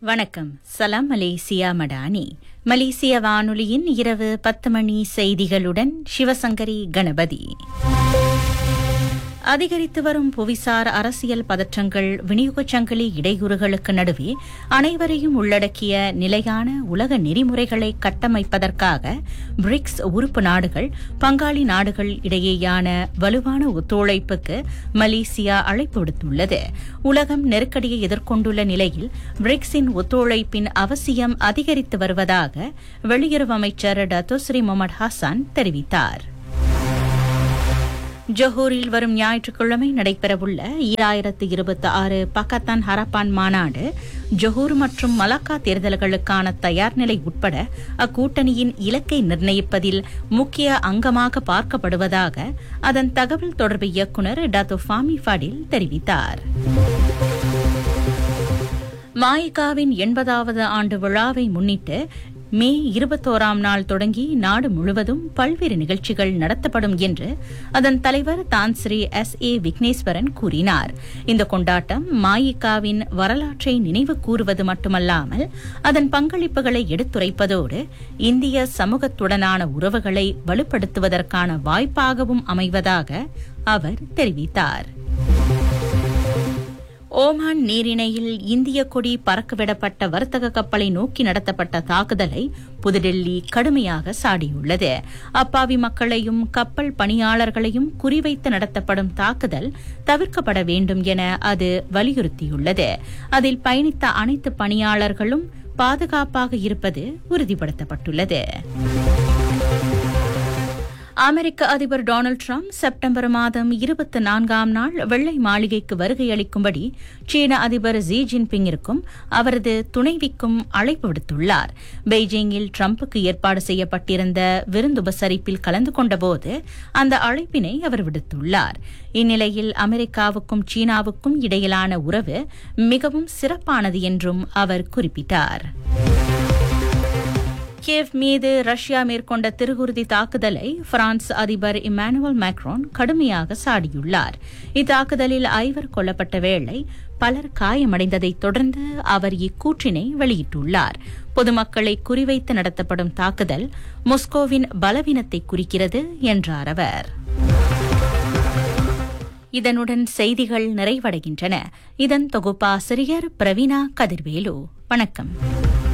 வணக்கம் சலாம் மலேசியா மடானி மலேசிய வானொலியின் இரவு பத்து மணி செய்திகளுடன் சிவசங்கரி கணபதி அதிகரித்து வரும் புவிசார் அரசியல் பதற்றங்கள் விநியோகச் சங்கிலி இடையூறுகளுக்கு நடுவே அனைவரையும் உள்ளடக்கிய நிலையான உலக நெறிமுறைகளை கட்டமைப்பதற்காக பிரிக்ஸ் உறுப்பு நாடுகள் பங்காளி நாடுகள் இடையேயான வலுவான ஒத்துழைப்புக்கு மலேசியா அழைப்பு விடுத்துள்ளது உலகம் நெருக்கடியை எதிர்கொண்டுள்ள நிலையில் பிரிக்ஸின் ஒத்துழைப்பின் அவசியம் அதிகரித்து வருவதாக வெளியுறவு அமைச்சர் டத்தோஸ்ரீ முகமது ஹசான் தெரிவித்தார் ஜொஹூரில் வரும் ஞாயிற்றுக்கிழமை நடைபெறவுள்ள ஈராயிரத்து இருபத்தி ஆறு பக்கத்தான் ஹரப்பான் மாநாடு ஜொஹூர் மற்றும் மலாக்கா தேர்தல்களுக்கான தயார்நிலை உட்பட அக்கூட்டணியின் இலக்கை நிர்ணயிப்பதில் முக்கிய அங்கமாக பார்க்கப்படுவதாக அதன் தகவல் தொடர்பு இயக்குநர் டாத்தோ ஃபாமி ஃபடில் தெரிவித்தார் மாயிகாவின் எண்பதாவது ஆண்டு விழாவை முன்னிட்டு மே இருபத்தோராம் நாள் தொடங்கி நாடு முழுவதும் பல்வேறு நிகழ்ச்சிகள் நடத்தப்படும் என்று அதன் தலைவர் தான்ஸ்ரீ எஸ் ஏ விக்னேஸ்வரன் கூறினார் இந்த கொண்டாட்டம் மாயிகாவின் வரலாற்றை நினைவு கூறுவது மட்டுமல்லாமல் அதன் பங்களிப்புகளை எடுத்துரைப்பதோடு இந்திய சமூகத்துடனான உறவுகளை வலுப்படுத்துவதற்கான வாய்ப்பாகவும் அமைவதாக அவர் தெரிவித்தார் ஓமான் நீரிணையில் இந்திய கொடி பறக்கவிடப்பட்ட வர்த்தக கப்பலை நோக்கி நடத்தப்பட்ட தாக்குதலை புதுடெல்லி கடுமையாக சாடியுள்ளது அப்பாவி மக்களையும் கப்பல் பணியாளர்களையும் குறிவைத்து நடத்தப்படும் தாக்குதல் தவிர்க்கப்பட வேண்டும் என அது வலியுறுத்தியுள்ளது அதில் பயணித்த அனைத்து பணியாளர்களும் பாதுகாப்பாக இருப்பது உறுதிப்படுத்தப்பட்டுள்ளது அமெரிக்க அதிபர் டொனால்டு டிரம்ப் செப்டம்பர் மாதம் இருபத்தி நான்காம் நாள் வெள்ளை மாளிகைக்கு வருகை அளிக்கும்படி சீன அதிபர் ஜி ஜின்பிங்கிற்கும் அவரது துணைவிக்கும் அழைப்பு விடுத்துள்ளார் பெய்ஜிங்கில் டிரம்புக்கு ஏற்பாடு செய்யப்பட்டிருந்த விருந்துபசரிப்பில் கலந்து கொண்டபோது அந்த அழைப்பினை அவர் விடுத்துள்ளார் இந்நிலையில் அமெரிக்காவுக்கும் சீனாவுக்கும் இடையிலான உறவு மிகவும் சிறப்பானது என்றும் அவர் குறிப்பிட்டார் கியேவ் மீது ரஷ்யா மேற்கொண்ட திருகுருதி தாக்குதலை பிரான்ஸ் அதிபர் இமானுவல் மேக்ரோன் கடுமையாக சாடியுள்ளார் இத்தாக்குதலில் ஐவர் கொல்லப்பட்ட வேளை பலர் காயமடைந்ததைத் தொடர்ந்து அவர் இக்கூற்றினை வெளியிட்டுள்ளார் பொதுமக்களை குறிவைத்து நடத்தப்படும் தாக்குதல் மொஸ்கோவின் பலவீனத்தை குறிக்கிறது என்றார் அவர் இதனுடன் செய்திகள் நிறைவடைகின்றன இதன் தொகுப்பாசிரியர் பிரவீனா கதிர்வேலு வணக்கம்